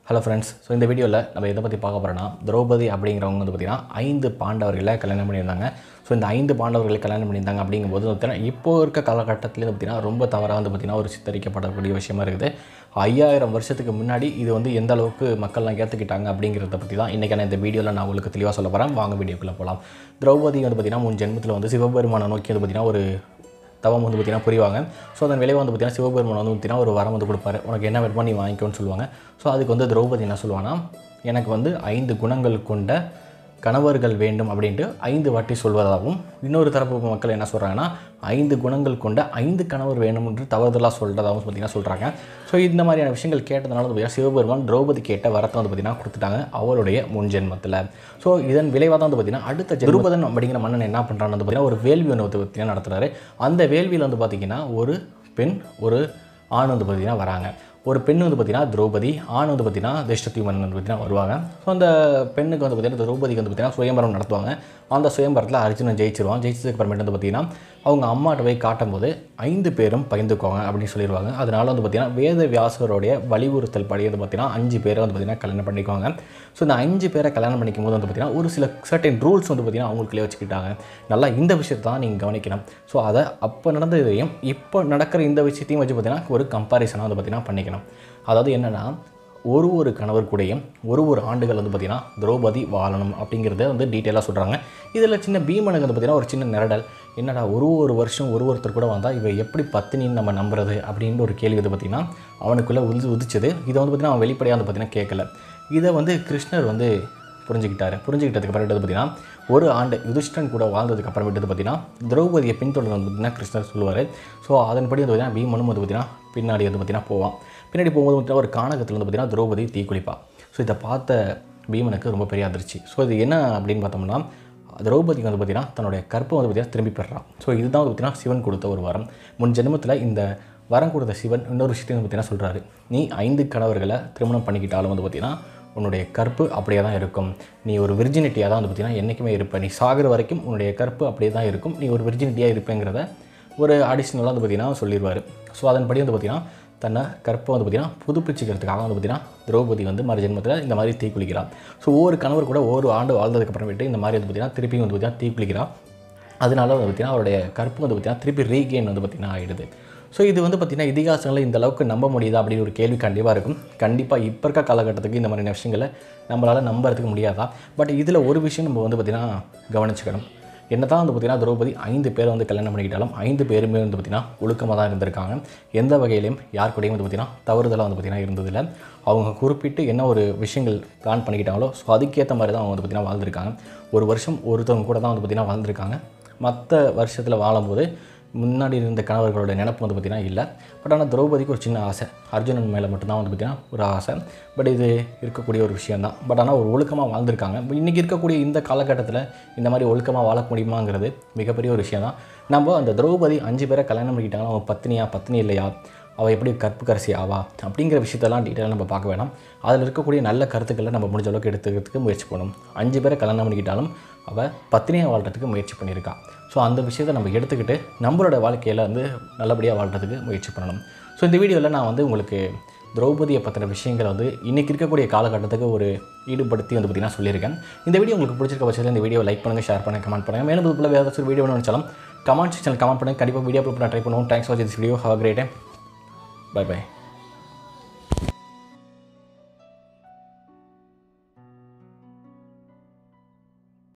hello friends so இந்த வீடியோவில் நம்ம எதை பற்றி பார்க்க போகிறோன்னா திரௌபதி அப்படிங்கிறவங்க வந்து பார்த்திங்கன்னா ஐந்து பாண்டவர்களை கல்யாணம் பண்ணியிருந்தாங்க ஸோ இந்த ஐந்து பாண்டவர்களை கல்யாணம் பண்ணியிருந்தாங்க அப்படிங்கும்போது வந்து பார்த்திங்கன்னா இப்போ இருக்க காலகட்டத்தில் வந்து பார்த்திங்கன்னா ரொம்ப தவறாக வந்து பார்த்திங்கன்னா ஒரு சித்தரிக்கப்படக்கூடிய விஷயமா இருக்குது ஐயாயிரம் வருஷத்துக்கு முன்னாடி இது வந்து எந்த அளவுக்கு மக்கள்லாம் ஏற்றுக்கிட்டாங்க அப்படிங்கிறத பற்றி தான் இன்றைக்கான இந்த வீடியோவில் நான் உங்களுக்கு தெளிவாக சொல்ல போகிறேன் வாங்க வீடியோக்குள்ளே போகலாம் திரௌபதி வந்து பார்த்திங்கன்னா முன் ஜென்மத்தில் வந்து சிவபெருமானை நோக்கி வந்து பார்த்திங்கன்னா ஒரு தவம் வந்து பார்த்திங்கன்னா புரிவாங்க ஸோ அதன் விளைவு வந்து பார்த்திங்கன்னா சிவபெருமான் வந்து பார்த்திங்கன்னா ஒரு வரம் வந்து கொடுப்பாரு உனக்கு என்ன வேணுமோ நீ வாங்கிக்கோன்னு சொல்லுவாங்க ஸோ அதுக்கு வந்து திரௌபதி என்ன சொல்லுவாங்கன்னா எனக்கு வந்து ஐந்து குணங்கள் கொண்ட கணவர்கள் வேண்டும் அப்படின்ட்டு ஐந்து வாட்டி சொல்வதாகவும் இன்னொரு தரப்பு மக்கள் என்ன சொல்கிறாங்கன்னா ஐந்து குணங்கள் கொண்ட ஐந்து கணவர் வேணும் என்று தவறுதலாக சொல்கிறதாகவும் பார்த்திங்கன்னா சொல்கிறாங்க ஸோ இந்த மாதிரியான விஷயங்கள் கேட்டதுனால வந்து பார்த்திங்கன்னா சிவபெருமான் திரௌபதி கேட்ட வரத்தை வந்து பார்த்திங்கன்னா கொடுத்துட்டாங்க அவருடைய முன் ஜென்மத்தில் ஸோ இதன் விளைவாக தான் வந்து பார்த்திங்கன்னா அடுத்த துருபதன் அப்படிங்கிற மன்னன் என்ன பண்ணுறான்னு வந்து பார்த்திங்கன்னா ஒரு வேள்வி ஒன்று வந்து பார்த்திங்கன்னா நடத்துகிறாரு அந்த வேள்வியில் வந்து பார்த்திங்கன்னா ஒரு பெண் ஒரு ஆண் வந்து பார்த்திங்கன்னா வராங்க ஒரு பெண் வந்து பார்த்திங்கன்னா திரௌபதி ஆண் வந்து பார்த்திங்கன்னா திருஷ்டத்யுமன் வந்து பார்த்திங்கன்னா வருவாங்க ஸோ அந்த பெண்ணுக்கு வந்து பார்த்திங்கன்னா திரௌபதிக்கு வந்து பார்த்திங்கன்னா சுயம்பரம் நடத்துவாங்க அந்த சுயம்பரத்தில் அர்ஜுனன் ஜெயிச்சிருவான் ஜெயிச்சதுக்கு அப்புறமேட்டு வந்து பார்த்திங்கன்னா அவங்க அம்மாட்ட போய் காட்டும்போது ஐந்து பேரும் பயந்துக்கோங்க அப்படின்னு சொல்லிடுவாங்க அதனால வந்து பார்த்திங்கன்னா வேத வியாசருடைய வலியுறுத்தல் படி வந்து பார்த்திங்கன்னா அஞ்சு பேரை வந்து பார்த்திங்கன்னா கல்யாணம் பண்ணிக்குவாங்க ஸோ இந்த அஞ்சு பேரை கல்யாணம் பண்ணிக்கும் போது வந்து பார்த்திங்கன்னா ஒரு சில சர்டன் ரூல்ஸ் வந்து பார்த்திங்கன்னா அவங்களுக்குள்ளே வச்சுக்கிட்டாங்க நல்லா இந்த விஷயத்தை தான் நீங்கள் கவனிக்கணும் ஸோ அதை அப்போ நடந்த இதையும் இப்போ நடக்கிற இந்த விஷயத்தையும் வச்சு பார்த்திங்கன்னா ஒரு கம்பாரிசனாக வந்து பார்த்திங்கன்னா பண்ணிக்கணும் அதாவது என்னென்னா ஒரு ஒரு கணவர் கூடயும் ஒரு ஒரு ஆண்டுகள் வந்து பார்த்திங்கன்னா திரௌபதி வாழணும் அப்படிங்கிறத வந்து டீட்டெயிலாக சொல்கிறாங்க இதில் சின்ன பீமனுக்கு வந்து பார்த்திங்கன்னா ஒரு சின்ன நிரடல் என்னடா ஒரு ஒரு வருஷம் ஒரு ஒருத்தர் கூட வந்தால் இவ எப்படி பத்தினின்னு நம்ம நம்புறது அப்படின்ற ஒரு கேள்வி வந்து பார்த்திங்கன்னா அவனுக்குள்ளே உதிச்சு உதிச்சது இதை வந்து பார்த்திங்கன்னா அவன் வெளிப்படையாக வந்து பார்த்திங்கன்னா கேட்கல இதை வந்து கிருஷ்ணர் வந்து புரிஞ்சுக்கிட்டாரு புரிஞ்சுக்கிட்டதுக்கு அப்புறம் வந்து பார்த்திங்கன்னா ஒரு ஆண்டு யுதிஷ்டன் கூட வாழ்ந்ததுக்கு அப்புறமேட்டு பார்த்திங்கன்னா திரௌபதியை பின்தொடர்ந்து வந்து பார்த்திங்கன்னா கிருஷ்ணர் சொல்லுவார் ஸோ அதன்படி வந்து பார்த்திங்கன்னா பீமனும் வந்து பார்த்திங்கன்னா பின்னாடி வந்து பார்த்திங்கன்னா போவான் பின்னாடி போகும்போது பார்த்திங்கன்னா ஒரு கானகத்தில் வந்து பார்த்திங்கன்னா திரௌபதி தீக்குளிப்பா ஸோ இதை பார்த்த பீமனுக்கு ரொம்ப பெரிய அதிர்ச்சி ஸோ இது என்ன அப்படின்னு பார்த்தோம்னா திரௌபதிக்கு வந்து பார்த்திங்கன்னா தன்னுடைய கற்பை வந்து பார்த்திங்கன்னா திரும்பி பெறான் ஸோ இதுதான் வந்து பார்த்திங்கன்னா சிவன் கொடுத்த ஒரு வரம் முன் ஜென்மத்தில் இந்த வரம் கொடுத்த சிவன் இன்னொரு விஷயத்தையும் வந்து பார்த்திங்கன்னா சொல்கிறாரு நீ ஐந்து கணவர்களை திருமணம் பண்ணிக்கிட்டாலும் வந்து பார்த்திங்கன்னா உன்னுடைய கற்பு அப்படியே தான் இருக்கும் நீ ஒரு விர்ஜினிட்டியாக தான் வந்து பார்த்திங்கன்னா என்றைக்குமே இருப்ப நீ சாகிற வரைக்கும் உன்னுடைய கற்பு அப்படியே தான் இருக்கும் நீ ஒரு விர்ஜினிட்டியாக இருப்பேங்கிறத ஒரு அடிஷ்னலாக வந்து பார்த்திங்கன்னா சொல்லிடுவார் ஸோ அதன்படி வந்து பார்த்திங்கன்னா தன்னை கற்பை வந்து பார்த்திங்கன்னா புதுப்பிச்சுக்கிறதுக்காக வந்து பார்த்திங்கன்னா திரௌபதி வந்து மறு ஜென்மத்தில் இந்த மாதிரி தீக்குளிக்கிறாள் ஸோ ஒவ்வொரு கணவர் கூட ஒவ்வொரு ஆண்டு வாழ்ந்ததுக்கு அப்புறமேட்டு இந்த மாதிரி வந்து பார்த்திங்கன்னா திருப்பி வந்து பார்த்திங்கன்னா தீக்குளிக்கிறாள் அதனால வந்து பார்த்திங்கன்னா அவருடைய கற்பு வந்து பார்த்திங்கன்னா திருப்பி ரீகெயின் வந்து பார்த்திங்கன்னா ஆகிடுது ஸோ இது வந்து பார்த்திங்கன்னா இதிகாசங்களை இந்த அளவுக்கு நம்ப முடியுதா அப்படின்னு ஒரு கேள்வி கண்டிப்பாக இருக்கும் கண்டிப்பாக இப்போ இருக்க காலகட்டத்துக்கு இந்த மாதிரியான விஷயங்களை நம்மளால் நம்புறதுக்கு முடியாதா பட் இதில் ஒரு விஷயம் நம்ம வந்து பார்த்திங்கன்னா கவனிச்சுக்கணும் என்ன தான் வந்து பார்த்திங்கன்னா திரௌபதி ஐந்து பேரை வந்து கல்யாணம் பண்ணிக்கிட்டாலும் ஐந்து பேருமே வந்து பார்த்திங்கன்னா ஒழுக்கமாக தான் இருந்திருக்காங்க எந்த வகையிலையும் யார் கூடயும் வந்து பார்த்திங்கன்னா தவறுதலாக வந்து பார்த்திங்கன்னா இருந்ததில்லை அவங்க குறிப்பிட்டு என்ன ஒரு விஷயங்கள் பிளான் பண்ணிக்கிட்டாங்களோ ஸோ அதுக்கேற்ற மாதிரி தான் அவங்க வந்து பார்த்திங்கன்னா வாழ்ந்திருக்காங்க ஒரு வருஷம் ஒருத்தவங்க கூட தான் வந்து பார்த்திங்கன்னா வாழ்ந்திருக்காங்க மற்ற வருஷத்தில் வாழும்போது முன்னாடி இருந்த கணவர்களோட நினப்பு வந்து பார்த்திங்கன்னா இல்லை பட் ஆனால் திரௌபதிக்கு ஒரு சின்ன ஆசை அர்ஜுனன் மேலே மட்டும்தான் வந்து பார்த்திங்கன்னா ஒரு ஆசை பட் இது இருக்கக்கூடிய ஒரு விஷயந்தான் பட் ஆனால் ஒரு ஒழுக்கமாக வாழ்ந்திருக்காங்க இன்றைக்கி இருக்கக்கூடிய இந்த காலகட்டத்தில் இந்த மாதிரி ஒழுக்கமாக வாழ முடியுமாங்கிறது மிகப்பெரிய ஒரு விஷயம் தான் நம்ம அந்த திரௌபதி அஞ்சு பேரை கல்யாணம் பண்ணிக்கிட்டாங்கன்னா அவங்க பத்தினியா பத்தினி இல்லையா அவள் எப்படி கற்பு கரசி ஆவா அப்படிங்கிற விஷயத்தெல்லாம் டீட்டெயிலாக நம்ம பார்க்க வேணாம் அதில் இருக்கக்கூடிய நல்ல கருத்துக்களை நம்ம முடிஞ்ச அளவுக்கு எடுத்துக்கிறதுக்கு முயற்சி பண்ணணும் அஞ்சு பேரை கல்யாணம் பண்ணிக்கிட்டாலும் அவள் பத்தினியாக வாழ்கிறதுக்கு முயற்சி பண்ணியிருக்கா ஸோ அந்த விஷயத்தை நம்ம எடுத்துக்கிட்டு நம்மளோட வாழ்க்கையில் வந்து நல்லபடியாக வாழ்கிறதுக்கு முயற்சி பண்ணணும் ஸோ இந்த வீடியோவில் நான் வந்து உங்களுக்கு திரௌபதியை பற்றின விஷயங்களை வந்து இன்றைக்கி இருக்கக்கூடிய காலகட்டத்துக்கு ஒரு ஈடுபடுத்தி வந்து பார்த்திங்கன்னா சொல்லியிருக்கேன் இந்த வீடியோ உங்களுக்கு பிடிச்சிருக்க பட்சத்தில் இந்த வீடியோ லைக் பண்ணுங்கள் ஷேர் பண்ணுங்கள் கமெண்ட் பண்ணுங்கள் மேலும் இது போல வேறு ஏதாச்சும் வீடியோ வேணும்னு நினச்சாலும் கமெண்ட் செக்ஷனில் கமெண்ட் பண்ணுங்கள் கண்டிப்பாக வீடியோ அப்லோட் பண்ண ட்ரை பண்ணுவோம் thanks for this video have great bye by